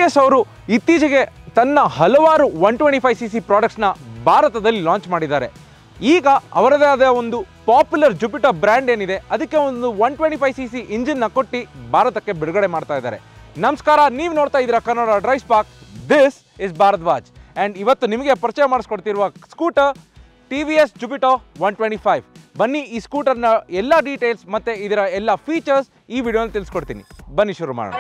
S ಅವರು ಇತ್ತೀಚೆಗೆ ತನ್ನ ಹಲವಾರು one twenty five C C ಪ್ರಾಡಕ್ಟ್ಸ್ನ ಭಾರತದಲ್ಲಿ ಲಾಂಚ್ ಮಾಡಿದ್ದಾರೆ ಈಗ ಅವರದೇ ಆದ ಒಂದು ಪಾಪ್ಯುಲರ್ ಜುಪಿಟರ್ ಬ್ರ್ಯಾಂಡ್ ಏನಿದೆ ಅದಕ್ಕೆ ಒಂದು one twenty five C C ಇಂಜಿನ್ನ ಕೊಟ್ಟು ಭಾರತಕ್ಕೆ ಬಿಡುಗಡೆ ಮಾಡ್ತಾ ಇದ್ದಾರೆ ನಮಸ್ಕಾರ ನೀವು ನೋಡ್ತಾ ಇದ್ದೀರಾ Kannada drive spark this is Bharadwaj and ಇವತ್ತು ನಿಮಗೆ ಪರಿಚಯ ಮಾಡಿಸ್ಕೊಡ್ತಿರುವ scooter T V S Jupiter one twenty five ಬನ್ನಿ ಈ ಸ್ಕೂಟರ್ನ ಎಲ್ಲ ಡೀಟೇಲ್ಸ್ ಮತ್ತು ಇದರ ಎಲ್ಲ ಫೀಚರ್ಸ್ ಈ ವಿಡಿಯೋನ ತಿಳಿಸ್ಕೊಡ್ತೀನಿ ಬನ್ನಿ ಶುರು ಮಾಡೋಣ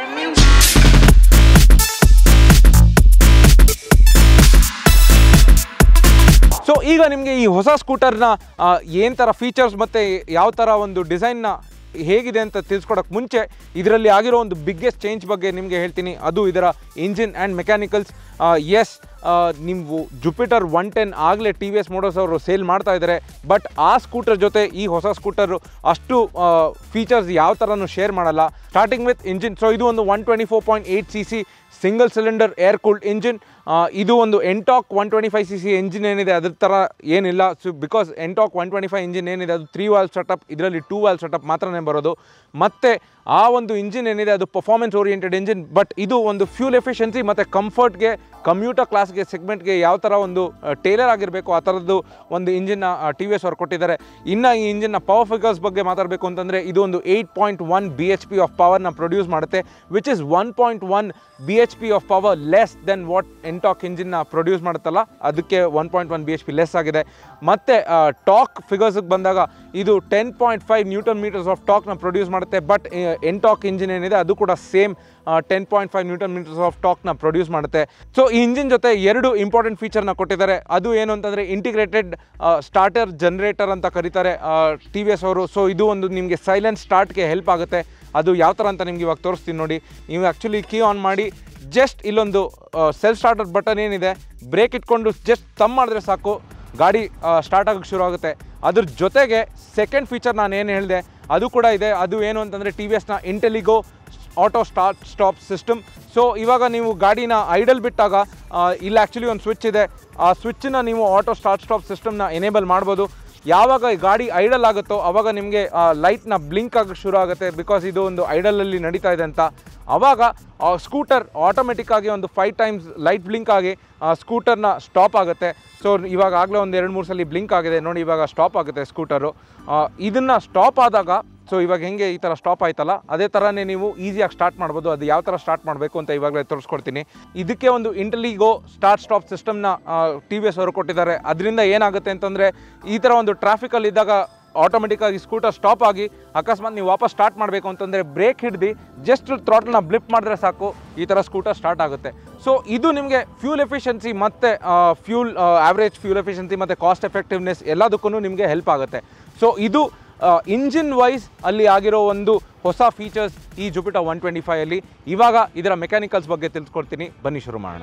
ಸೊ ಈಗ ನಿಮಗೆ ಈ ಹೊಸ ಸ್ಕೂಟರ್ನ ಏನು ಥರ ಫೀಚರ್ಸ್ ಮತ್ತು ಯಾವ ಥರ ಒಂದು ಡಿಸೈನ್ನ ಹೇಗಿದೆ ಅಂತ ತಿಳಿಸ್ಕೊಡೋಕೆ ಮುಂಚೆ ಇದರಲ್ಲಿ ಆಗಿರೋ ಒಂದು ಬಿಗ್ಗೆಸ್ಟ್ ಚೇಂಜ್ ಬಗ್ಗೆ ನಿಮಗೆ ಹೇಳ್ತೀನಿ ಅದು ಇದರ ಇಂಜಿನ್ ಆ್ಯಂಡ್ ಮೆಕ್ಯಾನಿಕಲ್ಸ್ ಎಸ್ ನೀವು ಜುಪಿಟರ್ ಒನ್ ಟೆನ್ ಆಗಲೇ ಟಿ ವಿ ಎಸ್ ಮೋಟರ್ಸ್ ಅವರು ಸೇಲ್ ಮಾಡ್ತಾ ಇದ್ದಾರೆ ಬಟ್ ಆ ಸ್ಕೂಟರ್ ಜೊತೆ ಈ ಹೊಸ ಸ್ಕೂಟರು ಅಷ್ಟು ಫೀಚರ್ಸ್ ಯಾವ ಥರನೂ ಶೇರ್ ಮಾಡಲ್ಲ ಸ್ಟಾರ್ಟಿಂಗ್ ವಿತ್ ಇಂಜಿನ್ ಸೊ ಇದು ಒಂದು one twenty four point eight C C single cylinder air cooled engine ಇದು ಒಂದು Ntorq one twenty five C C engine ಏನಿದೆ ಅದ್ರ ಥರ ಏನಿಲ್ಲ so because Ntorq one twenty five engine ಏನಿದೆ ಅದು ತ್ರೀ ವಾಲ್ ಸೆಟಪ್ ಇದರಲ್ಲಿ ಟೂ ವಾಲ್ ಸೆಟಪ್ ಮಾತ್ರನೇ ಬರೋದು ಮತ್ತು ಆ ಒಂದು ಇಂಜಿನ್ ಏನಿದೆ ಅದು ಪರ್ಫಾರ್ಮೆನ್ಸ್ ಓರಿಯೆಂಟೆಡ್ ಇಂಜಿನ್ ಬಟ್ ಇದು ಒಂದು ಫ್ಯೂಲ್ ಎಫಿಷಿಯನ್ಸಿ ಮತ್ತು ಕಂಫರ್ಟ್ಗೆ ಕಮ್ಯೂಟರ್ ಕ್ಲಾಸ್ಗೆ ಸೆಗ್ಮೆಂಟ್ಗೆ ಯಾವ ಥರ ಒಂದು ಟೇಲರ್ ಆಗಿರಬೇಕು ಆ ಥರದ್ದು ಒಂದು ಇಂಜಿನ್ನ ಟಿ ವಿ ಎಸ್ ಅವ್ರು ಕೊಟ್ಟಿದ್ದಾರೆ ಇನ್ನು ಈ ಇಂಜಿನ್ನ ಪವರ್ ಫಿಗರ್ಸ್ ಬಗ್ಗೆ ಮಾತಾಡಬೇಕು ಅಂತಂದರೆ ಇದು ಒಂದು eight point one B H P of ಪವರ್ನ ಪ್ರೊಡ್ಯೂಸ್ ಮಾಡುತ್ತೆ which is one point one B H P of power less than what Ntorq ಇಂಜಿನ್ನ ಪ್ರೊಡ್ಯೂಸ್ ಮಾಡುತ್ತಲ್ಲ ಅದಕ್ಕೆ one point one B H P less ಆಗಿದೆ ಮತ್ತು ಟಾಕ್ ಫಿಗರ್ಸ್ಗೆ ಬಂದಾಗ ಇದು ten point five newton meters of ಟಾಕ್ನ ಪ್ರೊಡ್ಯೂಸ್ ಮಾಡುತ್ತೆ ಬಟ್ ಎಂಟಾಕ್ ಇಂಜಿನ್ ಏನಿದೆ ಅದು ಕೂಡ same ten point five newton meters of ಟಾಕ್ನ ಪ್ರೊಡ್ಯೂಸ್ ಮಾಡುತ್ತೆ ಸೊ ಈ ಇಂಜಿನ್ ಜೊತೆ ಎರಡು ಇಂಪಾರ್ಟೆಂಟ್ ಫೀಚರ್ನ ಕೊಟ್ಟಿದ್ದಾರೆ ಅದು ಏನು ಅಂತಂದರೆ ಇಂಟಿಗ್ರೇಟೆಡ್ ಸ್ಟಾರ್ಟರ್ ಜನರೇಟರ್ ಅಂತ ಕರೀತಾರೆ ಟಿ ವಿ ಎಸ್ ಅವರು ಸೊ ಇದು ಒಂದು ನಿಮಗೆ ಸೈಲೆಂಟ್ ಸ್ಟಾರ್ಟ್ಗೆ ಹೆಲ್ಪ್ ಆಗುತ್ತೆ ಅದು ಯಾವ ಥರ ಅಂತ ನಿಮ್ಗೆ ಇವಾಗ ತೋರಿಸ್ತೀನಿ ನೋಡಿ ನೀವು ಆ್ಯಕ್ಚುಲಿ ಕೀ ಆನ್ ಮಾಡಿ ಜಸ್ಟ್ ಇಲ್ಲೊಂದು ಸೆಲ್ಫ್ ಸ್ಟಾರ್ಟರ್ ಬಟನ್ ಏನಿದೆ ಬ್ರೇಕ್ ಇಟ್ಕೊಂಡು ಜಸ್ಟ್ ತಮ್ ಮಾಡಿದ್ರೆ ಸಾಕು ಗಾಡಿ ಸ್ಟಾರ್ಟ್ ಆಗೋಕ್ಕೆ ಶುರು ಆಗುತ್ತೆ ಅದ್ರ ಜೊತೆಗೆ ಸೆಕೆಂಡ್ ಫೀಚರ್ ನಾನು ಏನು ಹೇಳಿದೆ ಅದು ಕೂಡ ಇದೆ ಅದು ಏನು ಅಂತಂದರೆ ಟಿ ವಿ ಎಸ್ನ Intelligo auto start stop system so ಇವಾಗ ನೀವು ಗಾಡಿನ ಐಡಲ್ ಬಿಟ್ಟಾಗ ಇಲ್ಲಿ ಆ್ಯಕ್ಚುಲಿ ಒಂದು ಸ್ವಿಚ್ ಇದೆ ಆ ಸ್ವಿಚ್ಚನ್ನ ನೀವು ಆಟೋ ಸ್ಟಾರ್ಟ್ ಸ್ಟಾಪ್ ಸಿಸ್ಟಮ್ನ ಎನೇಬಲ್ ಮಾಡ್ಬೋದು ಯಾವಾಗ ಈ ಗಾಡಿ ಐಡಲ್ ಆಗುತ್ತೋ ಆವಾಗ ನಿಮಗೆ ಲೈಟ್ನ ಬ್ಲಿಂಕ್ ಆಗೋಕ್ಕೆ ಶುರು ಆಗುತ್ತೆ ಬಿಕಾಸ್ ಇದು ಒಂದು ಐಡಲಲ್ಲಿ ನಡೀತಾ ಇದೆ ಅಂತ ಆವಾಗ ಸ್ಕೂಟರ್ ಆಟೋಮೆಟಿಕ್ ಆಗಿ ಒಂದು ಫೈವ್ ಟೈಮ್ಸ್ ಲೈಟ್ ಬ್ಲಿಂಕ್ ಆಗಿ ಸ್ಕೂಟರ್ನ ಸ್ಟಾಪ್ ಆಗುತ್ತೆ ಸೊ ಇವಾಗ ಆಗಲೇ ಒಂದು ಎರಡು ಮೂರು ಸಲ ಬ್ಲಿಂಕ್ ಆಗಿದೆ ನೋಡಿ ಇವಾಗ ಸ್ಟಾಪ್ ಆಗುತ್ತೆ ಸ್ಕೂಟರು ಇದನ್ನು ಸ್ಟಾಪ್ ಆದಾಗ ಸೊ ಇವಾಗ ಹೆಂಗೆ ಈ ಥರ ಸ್ಟಾಪ್ ಆಯ್ತಲ್ಲ ಅದೇ ಥರನೇ ನೀವು ಈಸಿಯಾಗಿ ಸ್ಟಾರ್ಟ್ ಮಾಡ್ಬೋದು ಅದು ಯಾವ ಥರ ಸ್ಟಾರ್ಟ್ ಮಾಡಬೇಕು ಅಂತ ಇವಾಗಲೇ ತೋರಿಸ್ಕೊಡ್ತೀನಿ ಇದಕ್ಕೆ ಒಂದು ಇಂಟಲಿಗೋ ಸ್ಟಾರ್ಟ್ ಸ್ಟಾಪ್ ಸಿಸ್ಟಮ್ನ ಟಿ ವಿ ಎಸ್ ಅವರು ಕೊಟ್ಟಿದ್ದಾರೆ ಅದರಿಂದ ಏನಾಗುತ್ತೆ ಅಂತಂದರೆ ಈ ಥರ ಒಂದು ಟ್ರಾಫಿಕಲ್ಲಿ ಇದ್ದಾಗ ಆಟೋಮೆಟಿಕ್ಕಾಗಿ ಸ್ಕೂಟರ್ ಸ್ಟಾಪ್ ಆಗಿ ಅಕಸ್ಮಾತ್ ನೀವು ವಾಪಸ್ ಸ್ಟಾರ್ಟ್ ಮಾಡಬೇಕು ಅಂತಂದರೆ ಬ್ರೇಕ್ ಹಿಡ್ದು ಜಸ್ಟ್ ಥ್ರಾಟ್ಲನ್ನ ಬ್ಲಿಪ್ ಮಾಡಿದ್ರೆ ಸಾಕು ಈ ಥರ ಸ್ಕೂಟರ್ ಸ್ಟಾರ್ಟ್ ಆಗುತ್ತೆ ಸೊ ಇದು ನಿಮಗೆ ಫ್ಯೂಲ್ ಎಫಿಷಿಯನ್ಸಿ ಮತ್ತು ಫ್ಯೂಲ್ ಆವ್ರೇಜ್ ಫ್ಯೂಲ್ ಎಫಿಷಿಯನ್ಸಿ ಮತ್ತು ಕಾಸ್ಟ್ ಎಫೆಕ್ಟಿವ್ನೆಸ್ ಎಲ್ಲದಕ್ಕೂ ನಿಮಗೆ ಹೆಲ್ಪ್ ಆಗುತ್ತೆ ಸೊ ಇದು ಇಂಜಿನ್ ವೈಸ್ ಅಲ್ಲಿ ಆಗಿರೋ ಒಂದು ಹೊಸ ಫೀಚರ್ಸ್ ಈ ಜುಪಿಟರ್ ಒನ್ ಟ್ವೆಂಟಿ ಫೈವಲ್ಲಿ ಇವಾಗ ಇದರ ಮೆಕ್ಯಾನಿಕಲ್ಸ್ ಬಗ್ಗೆ ತಿಳ್ಸ್ಕೊಡ್ತೀನಿ ಬನ್ನಿ ಶುರು ಮಾಡೋಣ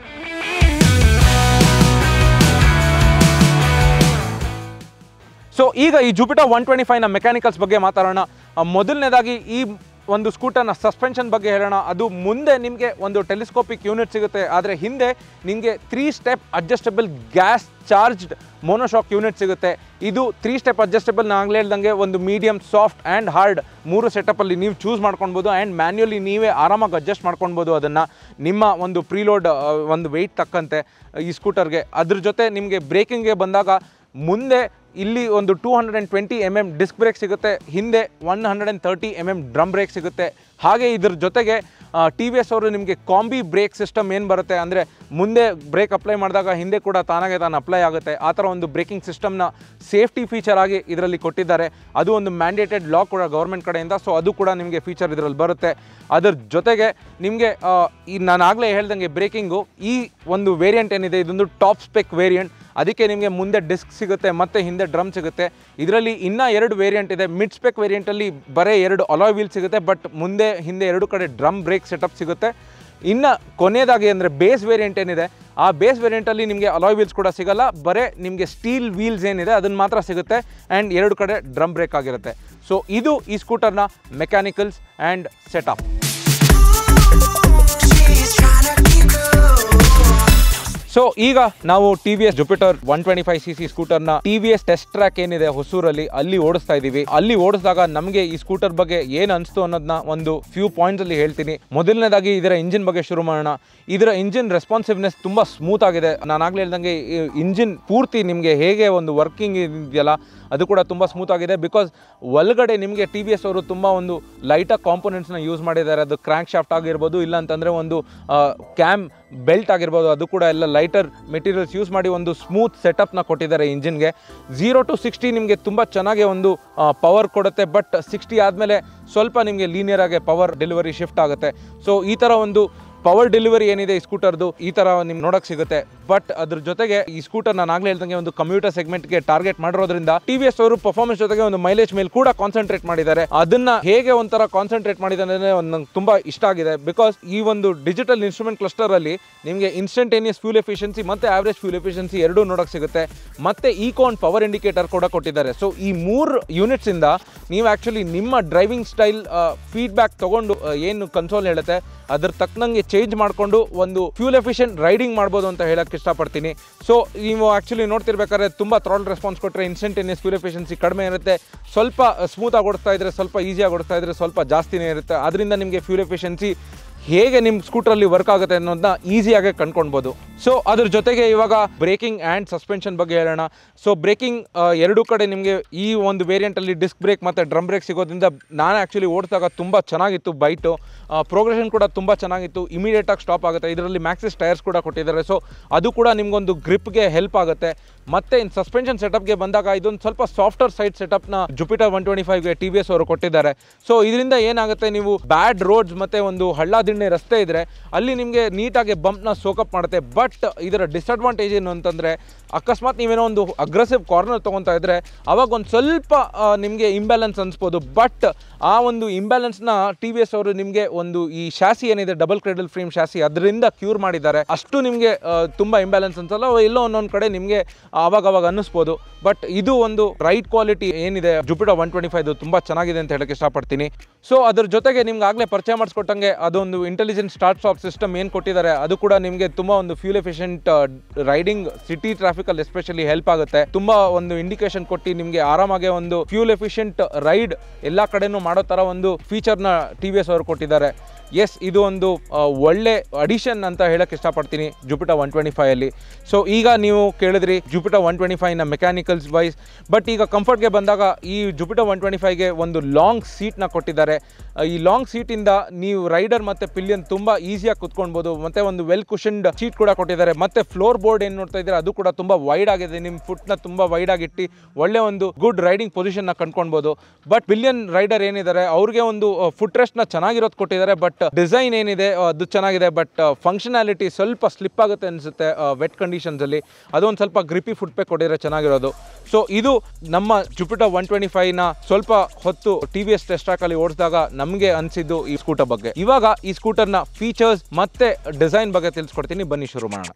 ಸೊ ಈಗ ಈ ಜುಪಿಟರ್ ಒನ್ ಟ್ವೆಂಟಿ ಫೈವ್ನ ಮೆಕ್ಯಾನಿಕಲ್ಸ್ ಬಗ್ಗೆ ಮಾತಾಡೋಣ ಮೊದಲನೇದಾಗಿ ಈ ಒಂದು ಸ್ಕೂಟರ್ನ ಸಸ್ಪೆನ್ಷನ್ ಬಗ್ಗೆ ಹೇಳೋಣ ಅದು ಮುಂದೆ ನಿಮಗೆ ಒಂದು ಟೆಲಿಸ್ಕೋಪಿಕ್ ಯೂನಿಟ್ ಸಿಗುತ್ತೆ ಆದರೆ ಹಿಂದೆ ನಿಮಗೆ three step adjustable gas charged monoshock unit ಸಿಗುತ್ತೆ ಇದು ತ್ರೀ ಸ್ಟೆಪ್ ಅಡ್ಜಸ್ಟಬಲ್ ನಾಗಲೇ ಹೇಳ್ದಂಗೆ ಒಂದು ಮೀಡಿಯಮ್ ಸಾಫ್ಟ್ ಆ್ಯಂಡ್ ಹಾರ್ಡ್ ಮೂರು ಸೆಟಪಲ್ಲಿ ನೀವು ಚೂಸ್ ಮಾಡ್ಕೊಳ್ಬೋದು ಆ್ಯಂಡ್ ಮ್ಯಾನ್ಯುಯಲಿ ನೀವೇ ಆರಾಮಾಗಿ ಅಡ್ಜಸ್ಟ್ ಮಾಡ್ಕೊಳ್ಬೋದು ಅದನ್ನು ನಿಮ್ಮ ಒಂದು ಪ್ರೀಲೋಡ್ ಒಂದು ವೆಯ್ಟ್ ತಕ್ಕಂತೆ ಈ ಸ್ಕೂಟರ್ಗೆ ಅದ್ರ ಜೊತೆ ನಿಮಗೆ ಬ್ರೇಕಿಂಗ್ಗೆ ಬಂದಾಗ ಮುಂದೆ ಇಲ್ಲಿ ಒಂದು two hundred and twenty M M disc brake ಸಿಗುತ್ತೆ ಹಿಂದೆ one hundred and thirty M M drum brake ಸಿಗುತ್ತೆ ಹಾಗೆ ಇದ್ರ ಜೊತೆಗೆ ಟಿ ವಿ ಎಸ್ ಅವರು ನಿಮಗೆ ಕಾಂಬಿ ಬ್ರೇಕ್ ಸಿಸ್ಟಮ್ ಏನು ಬರುತ್ತೆ ಅಂದರೆ ಮುಂದೆ ಬ್ರೇಕ್ ಅಪ್ಲೈ ಮಾಡಿದಾಗ ಹಿಂದೆ ಕೂಡ ತಾನಾಗೆ ತಾನು ಅಪ್ಲೈ ಆಗುತ್ತೆ ಆ ಥರ ಒಂದು ಬ್ರೇಕಿಂಗ್ ಸಿಸ್ಟಮ್ನ ಸೇಫ್ಟಿ ಫೀಚರ್ ಆಗಿ ಇದರಲ್ಲಿ ಕೊಟ್ಟಿದ್ದಾರೆ ಅದು ಒಂದು ಮ್ಯಾಂಡೇಟೆಡ್ ಲಾ ಕೂಡ ಗೌರ್ಮೆಂಟ್ ಕಡೆಯಿಂದ ಸೊ ಅದು ಕೂಡ ನಿಮಗೆ ಫೀಚರ್ ಇದರಲ್ಲಿ ಬರುತ್ತೆ ಅದ್ರ ಜೊತೆಗೆ ನಿಮಗೆ ಈ ನಾನು ಆಗಲೇ ಹೇಳ್ದಂಗೆ ಬ್ರೇಕಿಂಗು ಈ ಒಂದು ವೇರಿಯಂಟ್ ಏನಿದೆ ಇದೊಂದು ಟಾಪ್ ಸ್ಪೆಕ್ ವೇರಿಯಂಟ್ ಅದಕ್ಕೆ ನಿಮಗೆ ಮುಂದೆ ಡಿಸ್ಕ್ ಸಿಗುತ್ತೆ ಮತ್ತು ಹಿಂದೆ ಡ್ರಮ್ ಸಿಗುತ್ತೆ ಇದರಲ್ಲಿ ಇನ್ನೂ ಎರಡು ವೇರಿಯಂಟ್ ಇದೆ ಮಿಡ್ ಸ್ಪೆಕ್ ವೇರಿಯಂಟಲ್ಲಿ ಬರೀ ಎರಡು ಅಲಾಯ್ ವೀಲ್ ಸಿಗುತ್ತೆ ಬಟ್ ಮುಂದೆ ಹಿಂದೆ ಎರಡು ಕಡೆ ಡ್ರಮ್ ಬ್ರೇಕ್ ಸೆಟಪ್ ಸಿಗುತ್ತೆ ಇನ್ನು ಕೊನೆಯದಾಗಿ ಅಂದರೆ ಬೇಸ್ ವೇರಿಯಂಟ್ ಏನಿದೆ ಆ ಬೇಸ್ ವೇರಿಯಂಟಲ್ಲಿ ನಿಮಗೆ ಅಲಾಯ್ ವೀಲ್ಸ್ ಕೂಡ ಸಿಗಲ್ಲ ಬರೀ ನಿಮಗೆ ಸ್ಟೀಲ್ ವೀಲ್ಸ್ ಏನಿದೆ ಅದನ್ನು ಮಾತ್ರ ಸಿಗುತ್ತೆ ಆ್ಯಂಡ್ ಎರಡು ಕಡೆ ಡ್ರಮ್ ಬ್ರೇಕ್ ಆಗಿರುತ್ತೆ ಸೊ ಇದು ಈ ಸ್ಕೂಟರ್ನ ಮೆಕ್ಯಾನಿಕಲ್ಸ್ ಆ್ಯಂಡ್ ಸೆಟಪ್ ಸೊ ಈಗ ನಾವು T V S Jupiter one twenty five C C ಸ್ಕೂಟರ್ನ T V S test track ಏನಿದೆ ಹೊಸೂರಲ್ಲಿ ಅಲ್ಲಿ ಓಡಿಸ್ತಾ ಇದ್ದೀವಿ ಅಲ್ಲಿ ಓಡಿಸಿದಾಗ ನಮಗೆ ಈ ಸ್ಕೂಟರ್ ಬಗ್ಗೆ ಏನು ಅನಿಸ್ತು ಅನ್ನೋದನ್ನ ಒಂದು ಫ್ಯೂ ಪಾಯಿಂಟ್ಸ್ ಅಲ್ಲಿ ಹೇಳ್ತೀನಿ ಮೊದಲನೇದಾಗಿ ಇದರ ಇಂಜಿನ್ ಬಗ್ಗೆ ಶುರು ಮಾಡೋಣ ಇದರ ಇಂಜಿನ್ ರೆಸ್ಪಾನ್ಸಿವ್ನೆಸ್ ತುಂಬ ಸ್ಮೂತ್ ಆಗಿದೆ ನಾನು ಆಗ್ಲೇ ಹೇಳ್ದಂಗೆ ಇಂಜಿನ್ ಪೂರ್ತಿ ನಿಮಗೆ ಹೇಗೆ ಒಂದು ವರ್ಕಿಂಗ್ ಇದೆಯಲ್ಲ ಅದು ಕೂಡ ತುಂಬ ಸ್ಮೂತ್ ಆಗಿದೆ ಬಿಕಾಸ್ ಒಳಗಡೆ ನಿಮಗೆ ಟಿ ವಿ ಎಸ್ ಅವರು ತುಂಬ ಒಂದು ಲೈಟಾಗಿ ಕಾಂಪೊನೆಂಟ್ಸ್ನ ಯೂಸ್ ಮಾಡಿದ್ದಾರೆ ಅದು ಕ್ರ್ಯಾಂಕ್ ಶಾಫ್ಟ್ ಆಗಿರ್ಬೋದು ಇಲ್ಲ ಅಂತಂದರೆ ಒಂದು ಕ್ಯಾಮ್ ಬೆಲ್ಟ್ ಆಗಿರ್ಬೋದು ಅದು ಕೂಡ ಎಲ್ಲ ಲೈಟರ್ ಮೆಟೀರಿಯಲ್ಸ್ ಯೂಸ್ ಮಾಡಿ ಒಂದು ಸ್ಮೂತ್ ಸೆಟಪ್ನ ಕೊಟ್ಟಿದ್ದಾರೆ ಇಂಜಿನ್ಗೆ ಝೀರೋ ಟು ಸಿಕ್ಸ್ಟಿ ನಿಮಗೆ ತುಂಬ ಚೆನ್ನಾಗಿ ಒಂದು ಪವರ್ ಕೊಡುತ್ತೆ ಬಟ್ ಸಿಕ್ಸ್ಟಿ ಆದಮೇಲೆ ಸ್ವಲ್ಪ ನಿಮಗೆ ಲೀನಿಯರ್ ಆಗಿ ಪವರ್ ಡೆಲಿವರಿ ಶಿಫ್ಟ್ ಆಗುತ್ತೆ ಸೊ ಈ ಥರ ಒಂದು ಪವರ್ ಡೆಲಿವರಿ ಏನಿದೆ ಈ ಸ್ಕೂಟರ್ದು ಈ ಥರ ನಿಮ್ಗೆ ನೋಡೋಕೆ ಸಿಗುತ್ತೆ ಬಟ್ ಅದ್ರ ಜೊತೆಗೆ ಈ ಸ್ಕೂಟರ್ ನಾನು ಆಗಲೇ ಹೇಳ್ದಂಗೆ ಒಂದು ಕಮ್ಯೂಟರ್ ಸೆಗ್ಮೆಂಟ್ಗೆ ಟಾರ್ಗೆಟ್ ಮಾಡಿರೋದ್ರಿಂದ ಟಿ ವಿ ಎಸ್ ಅವರು ಪರ್ಫಾರ್ಮೆನ್ಸ್ ಜೊತೆಗೆ ಒಂದು ಮೈಲೇಜ್ ಮೇಲೆ ಕೂಡ ಕಾನ್ಸಂಟ್ರೇಟ್ ಮಾಡಿದ್ದಾರೆ ಅದನ್ನ ಹೇಗೆ ಒಂಥರ ಕಾನ್ಸಂಟ್ರೇಟ್ ಮಾಡಿದ್ದಾರೆ ಅಂದ್ರೆ ಒಂದು ನಂಗೆ ತುಂಬ ಇಷ್ಟ ಆಗಿದೆ ಬಿಕಾಸ್ ಈ ಒಂದು ಡಿಜಿಟಲ್ ಇನ್ಸ್ಟ್ರೂಮೆಂಟ್ ಕ್ಲಸ್ಟರ್ ಅಲ್ಲಿ ನಿಮಗೆ ಇನ್ಸ್ಟಂಟೇನಿಯಸ್ ಫ್ಯೂಲ್ ಎಫಿಷಿಯನ್ಸಿ ಮತ್ತೆ ಆವರೇಜ್ ಫ್ಯೂಲ್ ಎಫಿಷಿಯನ್ಸಿ ಎರಡೂ ನೋಡೋಕೆ ಸಿಗುತ್ತೆ ಮತ್ತೆ ಈಕೋನ್ ಪವರ್ ಇಂಡಿಕೇಟರ್ ಕೂಡ ಕೊಟ್ಟಿದ್ದಾರೆ ಸೊ ಈ ಮೂರು ಯೂನಿಟ್ಸ್ ಇಂದ ನೀವು ಆಕ್ಚುಲಿ ನಿಮ್ಮ ಡ್ರೈವಿಂಗ್ ಸ್ಟೈಲ್ ಫೀಡ್ಬ್ಯಾಕ್ ತಗೊಂಡು ಆ, ಏನು ಕನ್ಸೋಲ್ ಹೇಳುತ್ತೆ ಅದ್ರ ತಕ್ಕನಂಗೆ ಚೇಂಜ್ ಮಾಡಿಕೊಂಡು ಒಂದು ಫ್ಯೂಲ್ ಎಫಿಷಿಯಂಟ್ ರೈಡಿಂಗ್ ಮಾಡ್ಬೋದು ಅಂತ ಹೇಳಕ್ಕೆ ಇಷ್ಟಪಡ್ತೀನಿ ಸೊ ನೀವು ಆ್ಯಕ್ಚುಲಿ ನೋಡ್ತಿರ್ಬೇಕಾದ್ರೆ ತುಂಬ ಥ್ರಾಲ್ ರೆಸ್ಪಾನ್ಸ್ ಕೊಟ್ಟರೆ ಇನ್ಸ್ಟಂಟೇನಿಯಸ್ ಫ್ಯೂಲ್ ಎಫಿಷಿಯನ್ಸಿ ಕಡಿಮೆ ಇರುತ್ತೆ ಸ್ವಲ್ಪ ಸ್ಮೂತಾಗಿ ಓಡಿಸ್ತಾ ಇದ್ರೆ ಸ್ವಲ್ಪ ಈಸಿಯಾಗಿ ಓಡಿಸ್ತಾ ಇದ್ರೆ ಸ್ವಲ್ಪ ಜಾಸ್ತಿನೇ ಇರುತ್ತೆ ಅದರಿಂದ ನಿಮಗೆ ಫ್ಯೂಲ್ ಎಫಿಷಿಯನ್ಸಿ ಹೇಗೆ ನಿಮ್ಮ ಸ್ಕೂಟ್ರಲ್ಲಿ ವರ್ಕ್ ಆಗುತ್ತೆ ಅನ್ನೋದನ್ನ ಈಸಿಯಾಗಿ ಕಂಡ್ಕೊಳ್ಬೋದು ಸೊ ಅದ್ರ ಜೊತೆಗೆ ಇವಾಗ ಬ್ರೇಕಿಂಗ್ ಆ್ಯಂಡ್ ಸಸ್ಪೆನ್ಷನ್ ಬಗ್ಗೆ ಹೇಳೋಣ ಸೊ ಬ್ರೇಕಿಂಗ್ ಎರಡು ಕಡೆ ನಿಮಗೆ ಈ ಒಂದು ವೇರಿಯಂಟಲ್ಲಿ ಡಿಸ್ಕ್ ಬ್ರೇಕ್ ಮತ್ತು ಡ್ರಮ್ ಬ್ರೇಕ್ ಸಿಗೋದ್ರಿಂದ ನಾನು ಆ್ಯಕ್ಚುಲಿ ಓಡಿಸಿದಾಗ ತುಂಬ ಚೆನ್ನಾಗಿತ್ತು ಬೈಟು ಪ್ರೋಗ್ರೆಷನ್ ಕೂಡ ತುಂಬ ಚೆನ್ನಾಗಿತ್ತು ಇಮಿಡಿಯೇಟಾಗಿ ಸ್ಟಾಪ್ ಆಗುತ್ತೆ ಇದರಲ್ಲಿ ಮ್ಯಾಕ್ಸಿಸ್ ಟೈರ್ಸ್ ಕೂಡ ಕೊಟ್ಟಿದ್ದಾರೆ ಸೊ ಅದು ಕೂಡ ನಿಮಗೊಂದು ಗ್ರಿಪ್ಗೆ ಹೆಲ್ಪ್ ಆಗುತ್ತೆ ಮತ್ತೆ ಇನ್ ಸಸ್ಪೆನ್ಷನ್ ಸೆಟಪ್ಗೆ ಬಂದಾಗ ಇದೊಂದು ಸ್ವಲ್ಪ ಸಾಫ್ಟ್ವೇರ್ ಸೈಡ್ ಸೆಟಪ್ನ ಜುಪಿಟರ್ ಒನ್ ಟ್ವೆಂಟಿ ಫೈವ್ಗೆ ಟಿ ವಿ ಎಸ್ ಅವರು ಕೊಟ್ಟಿದ್ದಾರೆ ಸೊ ಇದರಿಂದ ಏನಾಗುತ್ತೆ ನೀವು ಬ್ಯಾಡ್ ರೋಡ್ಸ್ ಮತ್ತೆ ಒಂದು ಹಳ್ಳ ದಿಣ್ಣೆ ರಸ್ತೆ ಇದ್ರೆ ಅಲ್ಲಿ ನಿಮಗೆ ನೀಟಾಗಿ ಬಂಪ್ನ ಸೋಕಪ್ ಮಾಡುತ್ತೆ ಬಟ್ ಇದರ ಡಿಸಡ್ವಾಂಟೇಜ್ ಏನು ಅಂತಂದರೆ ಅಕಸ್ಮಾತ್ ನೀವೇನೋ ಒಂದು ಅಗ್ರೆಸಿವ್ ಕಾರ್ನರ್ ತೊಗೊತಾ ಇದ್ರೆ ಅವಾಗ ಒಂದು ಸ್ವಲ್ಪ ನಿಮಗೆ ಇಂಬ್ಯಾಲೆನ್ಸ್ ಅನಿಸ್ಬೋದು ಬಟ್ ಆ ಒಂದು ಇಂಬ್ಯಾಲೆನ್ಸ್ನ ಟಿ ವಿ ಎಸ್ ಅವರು ನಿಮಗೆ ಒಂದು ಈ ಶಾಸಿ ಏನಿದೆ ಡಬಲ್ ಕ್ರೆಡಲ್ ಫ್ರೇಮ್ ಶಾಸಿ ಅದರಿಂದ ಕ್ಯೂರ್ ಮಾಡಿದ್ದಾರೆ ಅಷ್ಟು ನಿಮಗೆ ತುಂಬ ಇಂಬ್ಯಾಲೆನ್ಸ್ ಅನ್ಸಲ್ಲ ಎಲ್ಲೋ ಒಂದೊಂದು ಕಡೆ ನಿಮಗೆ ಆವಾಗ ಅವಾಗ ಅನ್ನಿಸ್ಬೋದು ಬಟ್ ಇದು ಒಂದು ರೈಟ್ ಕ್ವಾಲಿಟಿ ಏನಿದೆ ಜುಪಿಟರ್ ಒನ್ ಟ್ವೆಂಟಿ ಫೈವ್ ತುಂಬ ಚೆನ್ನಾಗಿದೆ ಅಂತ ಹೇಳಕ್ಕೆ ಇಷ್ಟಪಡ್ತೀನಿ ಸೊ ಅದ್ರ ಜೊತೆಗೆ ನಿಮ್ಗೆ ಆಗಲೇ ಪರಿಚಯ ಮಾಡಿಸ್ಕೊಟ್ಟಂಗೆ ಅದೊಂದು ಇಂಟೆಲಿಜೆಂಟ್ ಸ್ಟಾರ್ಟ್ ಸ್ಟಾಪ್ ಸಿಸ್ಟಮ್ ಏನು ಕೊಟ್ಟಿದ್ದಾರೆ ಅದು ಕೂಡ ನಿಮಗೆ ತುಂಬ ಒಂದು ಫ್ಯೂಲ್ ಎಫಿಷಿಯಂಟ್ ರೈಡಿಂಗ್ ಸಿಟಿ ಟ್ರಾಫಿಕಲ್ಲಿ ಎಸ್ಪೆಷಲಿ ಹೆಲ್ಪ್ ಆಗುತ್ತೆ ತುಂಬ ಒಂದು ಇಂಡಿಕೇಶನ್ ಕೊಟ್ಟು ನಿಮಗೆ ಆರಾಮಾಗಿ ಒಂದು ಫ್ಯೂಲ್ ಎಫಿಷಿಯಂಟ್ ರೈಡ್ ಎಲ್ಲ ಕಡೆನೂ ಮಾಡೋ ಥರ ಒಂದು ಫೀಚರ್ನ ಟಿ ವಿ ಎಸ್ ಅವರು ಕೊಟ್ಟಿದ್ದಾರೆ ಎಸ್ ಇದು ಒಂದು ಆ, ಒಳ್ಳೆ ಅಡಿಷನ್ ಅಂತ ಹೇಳಕ್ಕೆ ಇಷ್ಟಪಡ್ತೀನಿ ಜುಪಿಟರ್ ಒನ್ ಟ್ವೆಂಟಿ ಫೈವಲ್ಲಿ ಸೊ ಈಗ ನೀವು ಕೇಳಿದ್ರಿ ಜುಪಿಟರ್ ಒನ್ ಟ್ವೆಂಟಿ ಫೈವ್ನ ಮೆಕ್ಯಾನಿಕಲ್ಸ್ ವೈಸ್ ಬಟ್ ಈಗ ಕಂಫರ್ಟ್ಗೆ ಬಂದಾಗ ಈ ಜುಪಿಟರ್ ಒನ್ ಟ್ವೆಂಟಿ ಫೈವ್ಗೆ ಒಂದು ಲಾಂಗ್ ಸೀಟ್ನ ಕೊಟ್ಟಿದ್ದಾರೆ ಆ, ಈ ಲಾಂಗ್ ಸೀಟಿಂದ ನೀವು ರೈಡರ್ ಮತ್ತು ಪಿಲಿಯನ್ ತುಂಬ ಈಸಿಯಾಗಿ ಕುತ್ಕೊಳ್ಬೋದು ಮತ್ತು ಒಂದು ವೆಲ್ ಕುಷನ್ಡ್ ಸೀಟ್ ಕೂಡ ಕೊಟ್ಟಿದ್ದಾರೆ ಮತ್ತು ಫ್ಲೋರ್ ಬೋರ್ಡ್ ಏನು ನೋಡ್ತಾ ಇದ್ದಾರೆ ಅದು ಕೂಡ ತುಂಬ ವೈಡ್ ಆಗಿದೆ ನಿಮ್ಮ ಫುಟ್ನ ತುಂಬ ವೈಡ್ ಆಗಿಟ್ಟು ಒಳ್ಳೆ ಒಂದು ಗುಡ್ ರೈಡಿಂಗ್ ಪೊಸಿಷನ್ನ ಕಂಡ್ಕೊಳ್ಬೋದು ಬಟ್ ಬಿಲಿಯನ್ ರೈಡರ್ ಏನಿದ್ದಾರೆ ಅವ್ರಿಗೆ ಒಂದು ಫುಟ್ ರೆಸ್ಟ್ನ ಚೆನ್ನಾಗಿರೋದು ಕೊಟ್ಟಿದ್ದಾರೆ ಬಟ್ ಡಿಸೈನ್ ಏನಿದೆ ಆ, ಅದು ಚೆನ್ನಾಗಿದೆ ಬಟ್ ಫಂಕ್ಷನಾಲಿಟಿ ಸ್ವಲ್ಪ ಸ್ಲಿಪ್ ಆಗುತ್ತೆ ಅನಿಸುತ್ತೆ ವೆಟ್ ಕಂಡೀಷನ್ಸಲ್ಲಿ ಅದೊಂದು ಸ್ವಲ್ಪ ಗ್ರಿಪಿ ಫುಟ್ ಪೇ ಕೊಟ್ಟಿದ್ರೆ ಚೆನ್ನಾಗಿರೋದು ಸೊ ಇದು ನಮ್ಮ ಜುಪಿಟರ್ ಒನ್ ಟ್ವೆಂಟಿ ಫೈವ್ನ ಸ್ವಲ್ಪ ಹೊತ್ತು ಟಿ ವಿ ಎಸ್ ಟೆಸ್ಟ್ ಟ್ರ್ಯಾಕಲ್ಲಿ ಓಡಿಸಿದಾಗ ನಮಗೆ ಅನಿಸಿದ್ದು ಈ ಸ್ಕೂಟರ್ ಬಗ್ಗೆ ಇವಾಗ ಈ ಸ್ಕೂಟರ್ನ ಫೀಚರ್ಸ್ ಮತ್ತೆ ಡಿಸೈನ್ ಬಗ್ಗೆ ತಿಳಿಸ್ಕೊಡ್ತೀನಿ ಬನ್ನಿ ಶುರು ಮಾಡೋಣ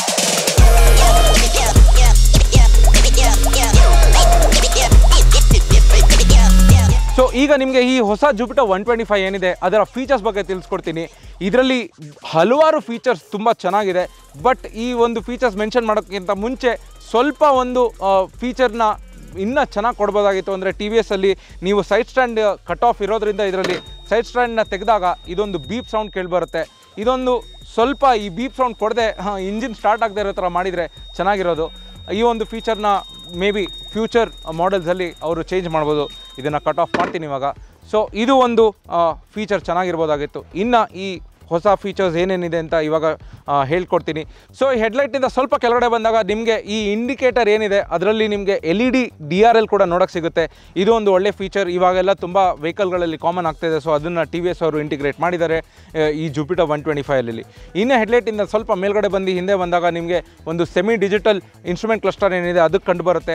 ಸೊ ಈಗ ನಿಮಗೆ ಈ ಹೊಸ ಜುಪಿಟರ್ ಒನ್ ಟ್ವೆಂಟಿ ಫೈವ್ ಏನಿದೆ ಅದರ ಫೀಚರ್ಸ್ ಬಗ್ಗೆ ತಿಳಿಸ್ಕೊಡ್ತೀನಿ ಇದರಲ್ಲಿ ಹಲವಾರು ಫೀಚರ್ಸ್ ತುಂಬ ಚೆನ್ನಾಗಿದೆ ಬಟ್ ಈ ಒಂದು ಫೀಚರ್ಸ್ ಮೆನ್ಷನ್ ಮಾಡೋಕ್ಕಿಂತ ಮುಂಚೆ ಸ್ವಲ್ಪ ಒಂದು ಫೀಚರ್ನ ಇನ್ನೂ ಚೆನ್ನಾಗಿ ಕೊಡ್ಬೋದಾಗಿತ್ತು ಅಂದರೆ ಟಿ ವಿ ಎಸ್ಸಲ್ಲಿ ನೀವು ಸೈಡ್ ಸ್ಟ್ಯಾಂಡ್ ಕಟ್ ಆಫ್ ಇರೋದ್ರಿಂದ ಇದರಲ್ಲಿ ಸೈಡ್ ಸ್ಟ್ಯಾಂಡ್ನ ತೆಗೆದಾಗ ಇದೊಂದು ಬೀಪ್ ಸೌಂಡ್ ಕೇಳಿಬರುತ್ತೆ ಇದೊಂದು ಸ್ವಲ್ಪ ಈ ಬೀಪ್ ಸೌಂಡ್ ಕೊಡದೆ ಇಂಜಿನ್ ಸ್ಟಾರ್ಟ್ ಆಗದೆ ಇರೋ ಥರ ಮಾಡಿದರೆ ಚೆನ್ನಾಗಿರೋದು ಈ ಒಂದು ಫೀಚರ್ನ ಮೇ ಬಿ ಫ್ಯೂಚರ್ ಮಾಡೆಲ್ಸಲ್ಲಿ ಅವರು ಚೇಂಜ್ ಮಾಡ್ಬೋದು ಇದನ್ನು ಕಟ್ ಆಫ್ ಮಾಡ್ತೀನಿ ಇವಾಗ ಸೊ ಇದು ಒಂದು ಫೀಚರ್ ಚೆನ್ನಾಗಿರ್ಬೋದಾಗಿತ್ತು ಇನ್ನು ಈ ಹೊಸ ಫೀಚರ್ಸ್ ಏನೇನಿದೆ ಅಂತ ಇವಾಗ ಆ, ಹೇಳ್ಕೊಡ್ತೀನಿ ಸೊ ಈ ಹೆಡ್ಲೈಟಿಂದ ಸ್ವಲ್ಪ ಕೆಳಗಡೆ ಬಂದಾಗ ನಿಮಗೆ ಈ ಇಂಡಿಕೇಟರ್ ಏನಿದೆ ಅದರಲ್ಲಿ ನಿಮಗೆ L E D D R L ಕೂಡ ನೋಡೋಕ್ಕೆ ಸಿಗುತ್ತೆ ಇದು ಒಂದು ಒಳ್ಳೆ ಫೀಚರ್ ಇವಾಗೆಲ್ಲ ತುಂಬ ವೆಹಿಕಲ್ಗಳಲ್ಲಿ ಕಾಮನ್ ಆಗ್ತಾಯಿದೆ ಸೊ ಅದನ್ನು ಟಿ ವಿ ಎಸ್ ಅವರು ಇಂಟಿಗ್ರೇಟ್ ಮಾಡಿದ್ದಾರೆ ಆ, ಈ ಜುಪಿಟರ್ ಒನ್ ಟ್ವೆಂಟಿ ಫೈವಲ್ಲಿ ಇನ್ನು ಹೆಡ್ಲೈಟಿಂದ ಸ್ವಲ್ಪ ಮೇಲ್ಗಡೆ ಬಂದು ಹಿಂದೆ ಬಂದಾಗ ನಿಮಗೆ ಒಂದು ಸೆಮಿ ಡಿಜಿಟಲ್ ಇನ್ಸ್ಟ್ರೂಮೆಂಟ್ ಕ್ಲಸ್ಟರ್ ಏನಿದೆ ಅದಕ್ಕೆ ಕಂಡು ಬರುತ್ತೆ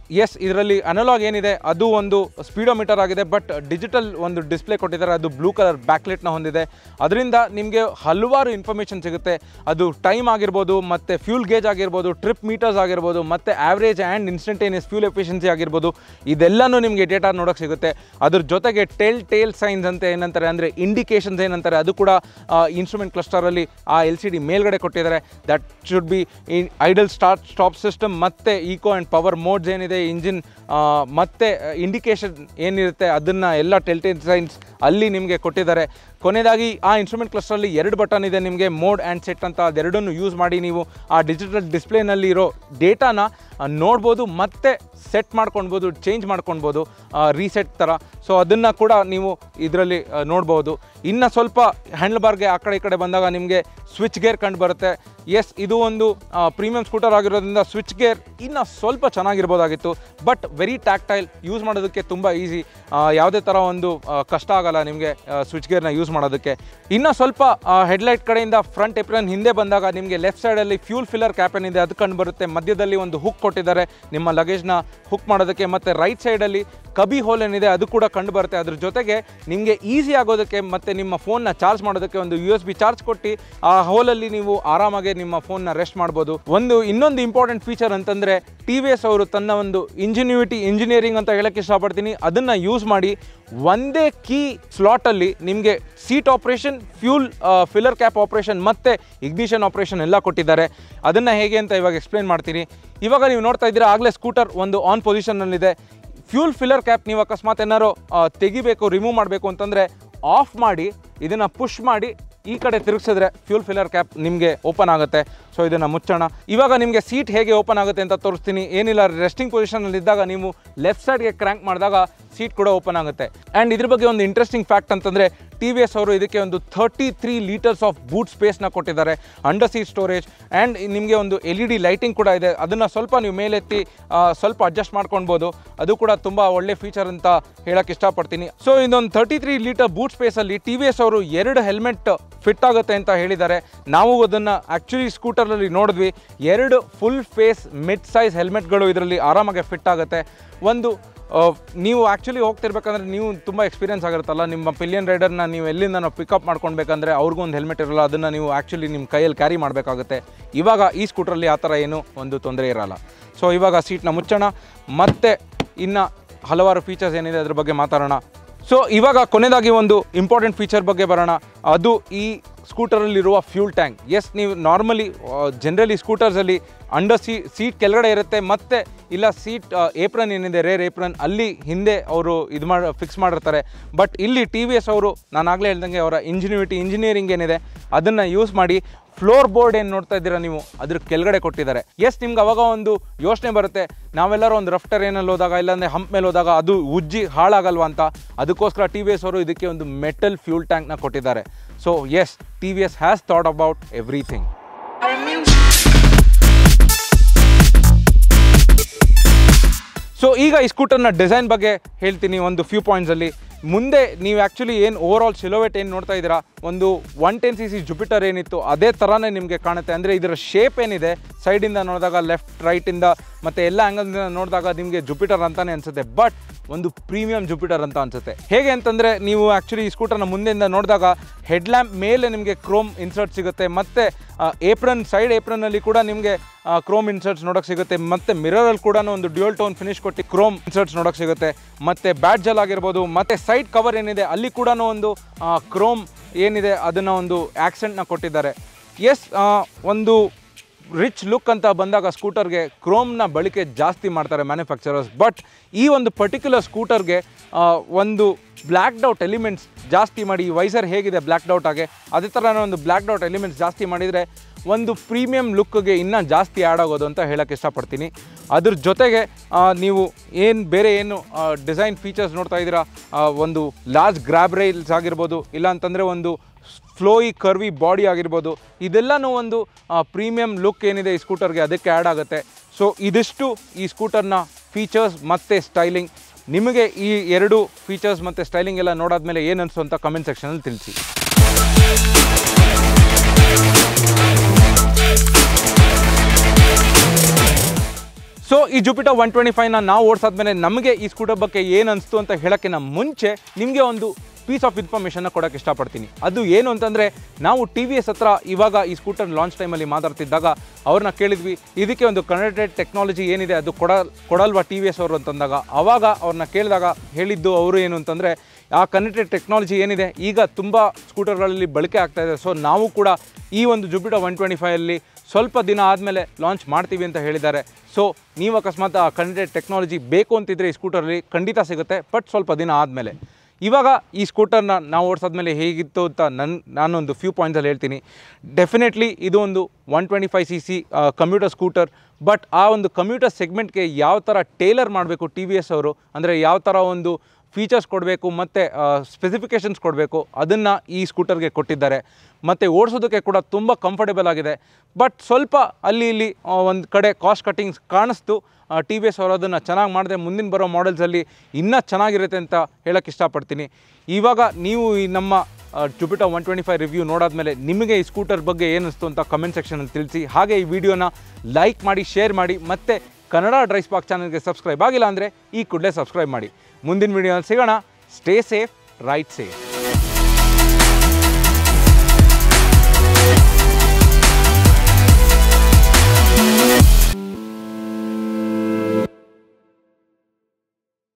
ಎಸ್ ಇದರಲ್ಲಿ ಅನಲಾಗ್ ಏನಿದೆ ಅದು ಒಂದು ಸ್ಪೀಡೋಮೀಟರ್ ಆಗಿದೆ ಬಟ್ ಡಿಜಿಟಲ್ ಒಂದು ಡಿಸ್ಪ್ಲೇ ಕೊಟ್ಟಿದ್ದಾರೆ ಅದು ಬ್ಲೂ ಕಲರ್ ಬ್ಯಾಕ್ಲೆಟ್ನ ಹೊಂದಿದೆ ಅದರಿಂದ ನಿಮಗೆ ಹಲವಾರು ಇನ್ಫಾರ್ಮೇಷನ್ ಸಿಗುತ್ತೆ ಅದು ಟೈಮ್ ಆಗಿರ್ಬೋದು ಮತ್ತು ಫ್ಯೂಲ್ ಗೇಜ್ ಆಗಿರ್ಬೋದು ಟ್ರಿಪ್ ಮೀಟರ್ಸ್ ಆಗಿರ್ಬೋದು ಮತ್ತು average and instantaneous fuel efficiency ಆಗಿರ್ಬೋದು ಇದೆಲ್ಲನೂ ನಿಮಗೆ ಡೇಟಾ ನೋಡೋಕ್ಕೆ ಸಿಗುತ್ತೆ ಅದ್ರ ಜೊತೆಗೆ ಟೆಲ್ ಟೇಲ್ ಸೈನ್ಸ್ ಅಂತ ಏನಂತಾರೆ ಅಂದರೆ ಇಂಡಿಕೇಶನ್ಸ್ ಏನಂತಾರೆ ಅದು ಕೂಡ ಇನ್ಸ್ಟ್ರೂಮೆಂಟ್ ಕ್ಲಸ್ಟರಲ್ಲಿ ಆ ಎಲ್ ಸಿ ಡಿ ಮೇಲ್ಗಡೆ ಕೊಟ್ಟಿದ್ದಾರೆ that should be idle start stop system ಮತ್ತು ಈಕೋ ಆ್ಯಂಡ್ ಪವರ್ ಮೋಡ್ಸ್ ಏನಿದೆ ಇಂಜಿನ್ ಮತ್ತು ಇಂಡಿಕೇಶನ್ ಏನಿರುತ್ತೆ ಅದನ್ನು ಎಲ್ಲ ಟೆಲ್ಟೇಲ್ ಸೈನ್ಸ್ ಅಲ್ಲಿ ನಿಮಗೆ ಕೊಟ್ಟಿದ್ದಾರೆ ಕೊನೆಯದಾಗಿ ಆ ಇನ್ಸ್ಟ್ರೂಮೆಂಟ್ ಕ್ಲಸ್ಟರಲ್ಲಿ ಎರಡು ಬಟನ್ ಇದೆ ನಿಮಗೆ ಮೋಡ್ ಆ್ಯಂಡ್ ಸೆಟ್ ಅಂತ ಅದೆರಡನ್ನು ಯೂಸ್ ಮಾಡಿ ನೀವು ಆ ಡಿಜಿಟಲ್ ಡಿಸ್ಪ್ಲೇನಲ್ಲಿ ಇರೋ ಡೇಟಾನ ನೋಡ್ಬೋದು ಮತ್ತೆ ಸೆಟ್ ಮಾಡ್ಕೊಳ್ಬೋದು ಚೇಂಜ್ ಮಾಡ್ಕೊಳ್ಬೋದು ರೀಸೆಟ್ ಥರ ಸೊ ಅದನ್ನು ಕೂಡ ನೀವು ಇದರಲ್ಲಿ ನೋಡ್ಬೋದು ಇನ್ನು ಸ್ವಲ್ಪ ಹ್ಯಾಂಡ್ಲ್ ಬಾರ್ಗೆ ಆ ಕಡೆ ಈ ಕಡೆ ಬಂದಾಗ ನಿಮಗೆ ಸ್ವಿಚ್ ಗೇರ್ ಕಂಡು ಬರುತ್ತೆ ಎಸ್ ಇದು ಒಂದು ಪ್ರೀಮಿಯಂ ಸ್ಕೂಟರ್ ಆಗಿರೋದ್ರಿಂದ ಸ್ವಿಚ್ ಗೇರ್ ಇನ್ನು ಸ್ವಲ್ಪ ಚೆನ್ನಾಗಿರ್ಬೋದಾಗಿತ್ತು ಬಟ್ ವೆರಿ ಟ್ಯಾಕ್ಟೈಲ್ ಯೂಸ್ ಮಾಡೋದಕ್ಕೆ ತುಂಬ ಈಸಿ ಯಾವುದೇ ಥರ ಒಂದು ಆ, ಕಷ್ಟ ಆಗಲ್ಲ ನಿಮಗೆ ಸ್ವಿಚ್ ಗೇರ್ನ ಯೂಸ್ ಮಾಡೋದಕ್ಕೆ ಇನ್ನು ಸ್ವಲ್ಪ ಹೆಡ್ಲೈಟ್ ಕಡೆಯಿಂದ ಫ್ರಂಟ್ ಎಪ್ರನ್ ಹಿಂದೆ ಬಂದಾಗ ನಿಮಗೆ ಲೆಫ್ಟ್ ಸೈಡಲ್ಲಿ ಫ್ಯೂಲ್ ಫಿಲ್ಲರ್ ಕ್ಯಾಪ್ ಏನಿದೆ ಅದು ಕಂಡು ಬರುತ್ತೆ ಮಧ್ಯದಲ್ಲಿ ಒಂದು ಹುಕ್ ಕೊಟ್ಟಿದ್ದಾರೆ ನಿಮ್ಮ ಲಗೇಜ್ನ ಹುಕ್ ಮಾಡೋದಕ್ಕೆ ಮತ್ತು ರೈಟ್ ಸೈಡಲ್ಲಿ ಕಬಿ ಹೋಲ್ ಏನಿದೆ ಅದು ಕೂಡ ಕಂಡು ಬರುತ್ತೆ ಅದ್ರ ಜೊತೆಗೆ ನಿಮಗೆ ಈಸಿ ಆಗೋದಕ್ಕೆ ಮತ್ತು ನಿಮ್ಮ ಫೋನ್ನ ಚಾರ್ಜ್ ಮಾಡೋದಕ್ಕೆ ಒಂದು ಯು ಎಸ್ ಬಿ ಚಾರ್ಜ್ ಕೊಟ್ಟು ಆ ಹೋಲಲ್ಲಿ ನೀವು ಆರಾಮಾಗಿ ನಿಮ್ಮ ಫೋನ್ನ ರೆಸ್ಟ್ ಮಾಡ್ಬೋದು ಒಂದು ಇನ್ನೊಂದು ಇಂಪಾರ್ಟೆಂಟ್ ಫೀಚರ್ ಅಂತಂದರೆ ಟಿ ವಿ ಎಸ್ ಅವರು ತನ್ನ ಒಂದು ಇಂಜಿನ್ಯೂಟಿ ಇಂಜಿನಿಯರಿಂಗ್ ಅಂತ ಹೇಳಕ್ಕೆ ಇಷ್ಟಪಡ್ತೀನಿ ಅದನ್ನು ಯೂಸ್ ಮಾಡಿ ಒಂದೇ ಕೀ ಸ್ಲಾಟಲ್ಲಿ ನಿಮಗೆ seat operation fuel filler cap operation ಮತ್ತು ಇಗ್ನಿಷನ್ ಆಪ್ರೇಷನ್ ಎಲ್ಲ ಕೊಟ್ಟಿದ್ದಾರೆ ಅದನ್ನು ಹೇಗೆ ಅಂತ ಇವಾಗ ಎಕ್ಸ್ಪ್ಲೇನ್ ಮಾಡ್ತೀನಿ ಇವಾಗ ನೀವು ನೋಡ್ತಾ ಇದ್ದೀರಾ ಆಗಲೇ ಸ್ಕೂಟರ್ ಒಂದು ಆನ್ ಪೊಸಿಷನ್ನಲ್ಲಿದೆ ಫ್ಯೂಲ್ ಫಿಲ್ಲರ್ ಕ್ಯಾಪ್ ನೀವು ಅಕಸ್ಮಾತ್ ಏನಾರು ಆ, ತೆಗಿಬೇಕು ರಿಮೂವ್ ಮಾಡಬೇಕು ಅಂತಂದರೆ ಆಫ್ ಮಾಡಿ ಇದನ್ನು ಪುಷ್ ಮಾಡಿ ಈ ಕಡೆ ತಿರುಗಿಸಿದ್ರೆ ಫ್ಯೂಲ್ ಫಿಲ್ಲರ್ ಕ್ಯಾಪ್ ನಿಮಗೆ ಓಪನ್ ಆಗುತ್ತೆ ಸೊ ಇದನ್ನು ಮುಚ್ಚೋಣ ಇವಾಗ ನಿಮಗೆ ಸೀಟ್ ಹೇಗೆ ಓಪನ್ ಆಗುತ್ತೆ ಅಂತ ತೋರಿಸ್ತೀನಿ ಏನಿಲ್ಲ ರೆಸ್ಟಿಂಗ್ ಪೊಸಿಷನಲ್ಲಿ ಇದ್ದಾಗ ನೀವು ಲೆಫ್ಟ್ ಸೈಡ್ಗೆ ಕ್ರ್ಯಾಂಕ್ ಮಾಡಿದಾಗ ಸೀಟ್ ಕೂಡ ಓಪನ್ ಆಗುತ್ತೆ ಆ್ಯಂಡ್ ಇದ್ರ ಬಗ್ಗೆ ಒಂದು ಇಂಟ್ರೆಸ್ಟಿಂಗ್ ಫ್ಯಾಕ್ಟ್ ಅಂತಂದರೆ ಟಿ ವಿ ಎಸ್ ಅವರು ಇದಕ್ಕೆ ಒಂದು thirty three litres of boot ಸ್ಪೇಸ್ನ ಕೊಟ್ಟಿದ್ದಾರೆ ಅಂಡರ್ ಸೀಟ್ ಸ್ಟೋರೇಜ್ ಆ್ಯಂಡ್ ನಿಮಗೆ ಒಂದು ಎಲ್ ಇ ಡಿ ಲೈಟಿಂಗ್ ಕೂಡ ಇದೆ ಅದನ್ನು ಸ್ವಲ್ಪ ನೀವು ಮೇಲೆತ್ತಿ ಆ, ಸ್ವಲ್ಪ ಅಡ್ಜಸ್ಟ್ ಮಾಡ್ಕೊಳ್ಬೋದು ಅದು ಕೂಡ ತುಂಬ ಒಳ್ಳೆ ಫೀಚರ್ ಅಂತ ಹೇಳಕ್ಕೆ ಇಷ್ಟಪಡ್ತೀನಿ ಸೊ ಇದೊಂದು ತರ್ಟಿ ತ್ರೀ ಲೀಟರ್ ಬೂಟ್ ಸ್ಪೇಸಲ್ಲಿ ಟಿ ವಿ ಎಸ್ ಅವರು ಎರಡು ಹೆಲ್ಮೆಟ್ ಫಿಟ್ ಆಗುತ್ತೆ ಅಂತ ಹೇಳಿದ್ದಾರೆ ನಾವು ಅದನ್ನು ಆ್ಯಕ್ಚುಲಿ ಸ್ಕೂಟರಲ್ಲಿ ನೋಡಿದ್ವಿ ಎರಡು ಫುಲ್ ಫೇಸ್ ಮಿಡ್ ಸೈಜ್ ಹೆಲ್ಮೆಟ್ಗಳು ಇದರಲ್ಲಿ ಆರಾಮಾಗಿ ಫಿಟ್ ಆಗುತ್ತೆ ಒಂದು ಆ, ನೀವು ಆ್ಯಕ್ಚುಲಿ ಹೋಗ್ತಿರ್ಬೇಕಂದ್ರೆ ನೀವು ತುಂಬ ಎಕ್ಸ್ಪೀರಿಯನ್ಸ್ ಆಗಿರುತ್ತಲ್ಲ ನಿಮ್ಮ ಪಿಲಿಯನ್ ರೈಡರ್ನ ನೀವು ಎಲ್ಲಿಂದ ನಾವು ಪಿಕಪ್ ಮಾಡ್ಕೊಳ್ಬೇಕಂದ್ರೆ ಅವ್ರಿಗೂ ಒಂದು ಹೆಲ್ಮೆಟ್ ಇರಲ್ಲ ಅದನ್ನು ನೀವು ಆ್ಯಕ್ಚುಲಿ ನಿಮ್ಮ ಕೈಯಲ್ಲಿ ಕ್ಯಾರಿ ಮಾಡಬೇಕಾಗುತ್ತೆ ಇವಾಗ ಈ ಸ್ಕೂಟ್ರಲ್ಲಿ ಆ ಥರ ಏನೂ ಒಂದು ತೊಂದರೆ ಇರಲ್ಲ ಸೊ ಇವಾಗ ಸೀಟ್ನ ಮುಚ್ಚೋಣ ಮತ್ತೆ ಇನ್ನು ಹಲವಾರು ಫೀಚರ್ಸ್ ಏನಿದೆ ಅದ್ರ ಬಗ್ಗೆ ಮಾತಾಡೋಣ ಸೊ ಇವಾಗ ಕೊನೆಯದಾಗಿ ಒಂದು ಇಂಪಾರ್ಟೆಂಟ್ ಫೀಚರ್ ಬಗ್ಗೆ ಬರೋಣ ಅದು ಈ ಸ್ಕೂಟರಲ್ಲಿರುವ ಫ್ಯೂಲ್ ಟ್ಯಾಂಕ್ ಎಸ್ ನೀವು ನಾರ್ಮಲಿ ಜನರಲಿ ಸ್ಕೂಟರ್ಸಲ್ಲಿ ಅಂಡರ್ ಸೀ ಸೀಟ್ ಕೆಳಗಡೆ ಇರುತ್ತೆ ಮತ್ತು ಇಲ್ಲ ಸೀಟ್ ಏಪ್ರನ್ ಏನಿದೆ ರೇರ್ ಏಪ್ರನ್ ಅಲ್ಲಿ ಹಿಂದೆ ಅವರು ಇದು ಮಾಡಿ ಫಿಕ್ಸ್ ಮಾಡಿರ್ತಾರೆ ಬಟ್ ಇಲ್ಲಿ ಟಿ ವಿ ಎಸ್ ಅವರು ನಾನು ಆಗಲೇ ಹೇಳ್ದಂಗೆ ಅವರ ಇಂಜಿನ್ಯೂಟಿ ಇಂಜಿನಿಯರಿಂಗ್ ಏನಿದೆ ಅದನ್ನು ಯೂಸ್ ಮಾಡಿ ಫ್ಲೋರ್ ಬೋರ್ಡ್ ಏನು ನೋಡ್ತಾ ಇದ್ದೀರಾ ನೀವು ಅದ್ರ ಕೆಳಗಡೆ ಕೊಟ್ಟಿದ್ದಾರೆ ಎಸ್ ನಿಮ್ಗೆ ಅವಾಗ ಒಂದು ಯೋಚನೆ ಬರುತ್ತೆ ನಾವೆಲ್ಲರೂ ಒಂದು ರಫ್ ಟೆರೇನಲ್ಲಿ ಹೋದಾಗ ಇಲ್ಲಾಂದರೆ ಹಂಪ್ ಮೇಲೆ ಹೋದಾಗ ಅದು ಉಜ್ಜಿ ಹಾಳಾಗಲ್ವಾ ಅಂತ ಅದಕ್ಕೋಸ್ಕರ ಟಿ ವಿ ಎಸ್ ಅವರು ಇದಕ್ಕೆ ಒಂದು ಮೆಟಲ್ ಫ್ಯೂಲ್ ಟ್ಯಾಂಕ್ನ ಕೊಟ್ಟಿದ್ದಾರೆ so S T V S has thought about everything so ಈಗ ಈ ಸ್ಕೂಟರ್ನ ಡಿಸೈನ್ ಬಗ್ಗೆ ಹೇಳ್ತೀನಿ ಒಂದು ಫ್ಯೂ ಪಾಯಿಂಟ್ಸಲ್ಲಿ ಮುಂದೆ ನೀವು ಆ್ಯಕ್ಚುಲಿ ಏನು ಓವರ್ ಆಲ್ ಸಿಲೋವೆಟ್ ಏನು ನೋಡ್ತಾ ಇದ್ದೀರಾ ಒಂದು one ten C C Jupiter ಏನಿತ್ತು ಅದೇ ಥರನೇ ನಿಮಗೆ ಕಾಣುತ್ತೆ ಅಂದರೆ ಇದರ ಶೇಪ್ ಏನಿದೆ ಸೈಡಿಂದ ನೋಡಿದಾಗ ಲ್ಲೆಫ್ಟ್ ರೈಟಿಂದ ಮತ್ತು ಎಲ್ಲ ಆ್ಯಂಗಲ್ನಿಂದ ನೋಡಿದಾಗ ನಿಮಗೆ ಜುಪಿಟರ್ ಅಂತಲೇ ಅನಿಸುತ್ತೆ ಬಟ್ ಒಂದು ಪ್ರೀಮಿಯಂ ಜುಪಿಟರ್ ಅಂತ ಅನಿಸುತ್ತೆ ಹೇಗೆ ಅಂತಂದರೆ ನೀವು ಆ್ಯಕ್ಚುಲಿ ಈ ಸ್ಕೂಟರ್ನ ಮುಂದೆಯಿಂದ ನೋಡಿದಾಗ ಹೆಡ್ಲ್ಯಾಂಪ್ ಮೇಲೆ ನಿಮಗೆ ಕ್ರೋಮ್ ಇನ್ಸರ್ಟ್ ಸಿಗುತ್ತೆ ಮತ್ತು ಏಪ್ರನ್ ಸೈಡ್ ಏಪ್ರನ್ನಲ್ಲಿ ಕೂಡ ನಿಮಗೆ ಕ್ರೋಮ್ ಇನ್ಸರ್ಟ್ಸ್ ನೋಡೋಕೆ ಸಿಗುತ್ತೆ ಮತ್ತು ಮಿರರಲ್ಲಿ ಕೂಡ ಒಂದು ಡ್ಯೂಯಲ್ ಟೋನ್ ಫಿನಿಶ್ ಕೊಟ್ಟು ಕ್ರೋಮ್ ಇನ್ಸರ್ಟ್ಸ್ ನೋಡೋಕೆ ಸಿಗುತ್ತೆ ಮತ್ತು ಬ್ಯಾಡ್ಜಲ್ ಆಗಿರ್ಬೋದು ಮತ್ತು ಸೈಡ್ ಕವರ್ ಏನಿದೆ ಅಲ್ಲಿ ಕೂಡ ಒಂದು ಕ್ರೋಮ್ ಏನಿದೆ ಅದನ್ನು ಒಂದು ಆ್ಯಕ್ಸೆಂಟ್ನ ಕೊಟ್ಟಿದ್ದಾರೆ ಎಸ್ ಒಂದು ರಿಚ್ ಲುಕ್ ಅಂತ ಬಂದಾಗ ಸ್ಕೂಟರ್ಗೆ ಕ್ರೋಮ್ನ ಬಳಕೆ ಜಾಸ್ತಿ ಮಾಡ್ತಾರೆ ಮ್ಯಾನುಫ್ಯಾಕ್ಚರರ್ಸ್ ಬಟ್ ಈ ಒಂದು ಪರ್ಟಿಕ್ಯುಲರ್ ಸ್ಕೂಟರ್ಗೆ ಒಂದು ಬ್ಲ್ಯಾಕ್ ಡೌಟ್ ಎಲಿಮೆಂಟ್ಸ್ ಜಾಸ್ತಿ ಮಾಡಿ ಈ ವೈಸರ್ ಹೇಗಿದೆ ಬ್ಲ್ಯಾಕ್ ಡೌಟ್ ಆಗಿ ಅದೇ ಥರನೇ ಒಂದು ಬ್ಲ್ಯಾಕ್ ಡೌಟ್ ಎಲಿಮೆಂಟ್ಸ್ ಜಾಸ್ತಿ ಮಾಡಿದರೆ ಒಂದು ಪ್ರೀಮಿಯಂ ಲುಕ್ಗೆ ಇನ್ನೂ ಜಾಸ್ತಿ ಆ್ಯಡ್ ಆಗೋದು ಅಂತ ಹೇಳೋಕ್ಕೆ ಇಷ್ಟಪಡ್ತೀನಿ ಅದ್ರ ಜೊತೆಗೆ ಆ, ನೀವು ಏನು ಬೇರೆ ಏನು ಡಿಸೈನ್ ಫೀಚರ್ಸ್ ನೋಡ್ತಾ ಇದ್ದೀರಾ ಆ, ಒಂದು ಲಾರ್ಜ್ ಗ್ರ್ಯಾಬ್ ರೈಲ್ಸ್ ಆಗಿರ್ಬೋದು ಇಲ್ಲ ಅಂತಂದರೆ ಒಂದು ಫ್ಲೋಯಿ ಕರ್ವಿ ಬಾಡಿ ಆಗಿರ್ಬೋದು ಇದೆಲ್ಲನೂ ಒಂದು ಪ್ರೀಮಿಯಂ ಲುಕ್ ಏನಿದೆ ಈ ಸ್ಕೂಟರ್ಗೆ ಅದಕ್ಕೆ ಆ್ಯಡ್ ಆಗುತ್ತೆ ಸೊ ಇದಿಷ್ಟು ಈ ಸ್ಕೂಟರ್ನ ಫೀಚರ್ಸ್ ಮತ್ತು ಸ್ಟೈಲಿಂಗ್ ನಿಮಗೆ ಈ ಎರಡು ಫೀಚರ್ಸ್ ಮತ್ತು ಸ್ಟೈಲಿಂಗ್ ಎಲ್ಲ ನೋಡಾದ್ಮೇಲೆ ಏನು ಅನಿಸು ಅಂತ ಕಮೆಂಟ್ ಸೆಕ್ಷನಲ್ಲಿ ತಿಳಿಸಿ ಸೊ ಈ ಜುಪಿಟರ್ ಒನ್ ಟ್ವೆಂಟಿ ಫೈವ್ನ ನಾವು ಓಡಿಸಾದ್ಮೇಲೆ ನಮಗೆ ಈ ಸ್ಕೂಟರ್ ಬಗ್ಗೆ ಏನು ಅನಿಸ್ತು ಅಂತ ಹೇಳೋಕ್ಕಿಂತ ಮುಂಚೆ ನಿಮಗೆ ಒಂದು ಪೀಸ್ ಆಫ್ ಇನ್ಫಾರ್ಮೇಷನ್ನ ಕೊಡೋಕ್ಕೆ ಇಷ್ಟಪಡ್ತೀನಿ ಅದು ಏನು ಅಂತಂದರೆ ನಾವು ಟಿ ವಿ ಎಸ್ ಹತ್ರ ಇವಾಗ ಈ ಸ್ಕೂಟರ್ ಲಾಂಚ್ ಟೈಮಲ್ಲಿ ಮಾತಾಡ್ತಿದ್ದಾಗ ಅವ್ರನ್ನ ಕೇಳಿದ್ವಿ ಇದಕ್ಕೆ ಒಂದು ಕನೆಕ್ಟೆಡ್ ಟೆಕ್ನಾಲಜಿ ಏನಿದೆ ಅದು ಕೊಡ ಕೊಡಲ್ವಾ ಟಿ ವಿ ಎಸ್ ಅವರು ಅಂತಂದಾಗ ಅವಾಗ ಅವ್ರನ್ನ ಕೇಳಿದಾಗ ಹೇಳಿದ್ದು ಅವರು ಏನು ಅಂತಂದರೆ ಆ ಕನೆಕ್ಟೆಡ್ ಟೆಕ್ನಾಲಜಿ ಏನಿದೆ ಈಗ ತುಂಬ ಸ್ಕೂಟರ್ಗಳಲ್ಲಿ ಬಳಕೆ ಆಗ್ತಾ ಇದೆ ಸೊ ನಾವು ಕೂಡ ಈ ಒಂದು ಜುಪಿಟರ್ ಒನ್ ಟ್ವೆಂಟಿ ಫೈವಲ್ಲಿ ಸ್ವಲ್ಪ ದಿನ ಆದಮೇಲೆ ಲಾಂಚ್ ಮಾಡ್ತೀವಿ ಅಂತ ಹೇಳಿದ್ದಾರೆ ಸೊ ನೀವು ಅಕಸ್ಮಾತ್ ಆ ಕನೆಕ್ಟೆಡ್ ಟೆಕ್ನಾಲಜಿ ಬೇಕು ಅಂತಿದ್ರೆ ಈ ಸ್ಕೂಟರಲ್ಲಿ ಖಂಡಿತ ಸಿಗುತ್ತೆ ಬಟ್ ಸ್ವಲ್ಪ ದಿನ ಆದಮೇಲೆ ಇವಾಗ ಈ ಸ್ಕೂಟರ್ನ ನಾವು ಓಡಿಸಾದ್ಮೇಲೆ ಹೇಗಿತ್ತು ಅಂತ ನನ್ನ ನಾನೊಂದು ಫ್ಯೂ ಪಾಯಿಂಟ್ಸಲ್ಲಿ ಹೇಳ್ತೀನಿ ಡೆಫಿನೆಟ್ಲಿ ಇದು ಒಂದು one twenty five C C commuter scooter but ಆ ಒಂದು ಕಮ್ಯೂಟರ್ ಸೆಗ್ಮೆಂಟ್ಗೆ ಯಾವ ಥರ ಟೇಲರ್ ಮಾಡಬೇಕು ಟಿ ವಿ ಎಸ್ ಅವರು ಅಂದರೆ ಯಾವ ಥರ ಒಂದು ಫೀಚರ್ಸ್ ಕೊಡಬೇಕು ಮತ್ತು ಸ್ಪೆಸಿಫಿಕೇಷನ್ಸ್ ಕೊಡಬೇಕು ಅದನ್ನು ಈ ಸ್ಕೂಟರ್ಗೆ ಕೊಟ್ಟಿದ್ದಾರೆ ಮತ್ತು ಓಡಿಸೋದಕ್ಕೆ ಕೂಡ ತುಂಬ ಕಂಫರ್ಟೇಬಲ್ ಆಗಿದೆ ಬಟ್ ಸ್ವಲ್ಪ ಅಲ್ಲಿ ಇಲ್ಲಿ ಒಂದು ಕಡೆ ಕಾಸ್ಟ್ ಕಟ್ಟಿಂಗ್ಸ್ ಕಾಣಿಸ್ತು ಟಿ ವಿ ಎಸ್ ಅವರು ಅದನ್ನು ಚೆನ್ನಾಗಿ ಮಾಡಿದ್ರೆ ಮುಂದಿನ ಬರೋ ಮಾಡೆಲ್ಸಲ್ಲಿ ಇನ್ನೂ ಚೆನ್ನಾಗಿರುತ್ತೆ ಅಂತ ಹೇಳೋಕ್ಕೆ ಇಷ್ಟಪಡ್ತೀನಿ ಇವಾಗ ನೀವು ಈ ನಮ್ಮ Jupiter one twenty five review ನೋಡಾದ್ಮೇಲೆ ನಿಮಗೆ ಈ ಸ್ಕೂಟರ್ ಬಗ್ಗೆ ಏನಿಸ್ತು ಅಂತ ಕಮೆಂಟ್ ಸೆಕ್ಷನಲ್ಲಿ ತಿಳಿಸಿ ಹಾಗೆ ಈ ವಿಡಿಯೋನ ಲೈಕ್ ಮಾಡಿ ಶೇರ್ ಮಾಡಿ ಮತ್ತು ಕನ್ನಡ ಡ್ರೈಸ್ ಪಾಕ್ ಚಾನಲ್ಗೆ ಸಬ್ಸ್ಕ್ರೈಬ್ ಆಗಿಲ್ಲ ಅಂದರೆ ಈ ಕೂಡಲೇ ಸಬ್ಸ್ಕ್ರೈಬ್ ಮಾಡಿ ಮುಂದಿನ ವಿಡಿಯೋನಲ್ಲಿ ಸಿಗೋಣ ಸ್ಟೇ ಸೇಫ್ ರೈಟ್ ಸೇಫ್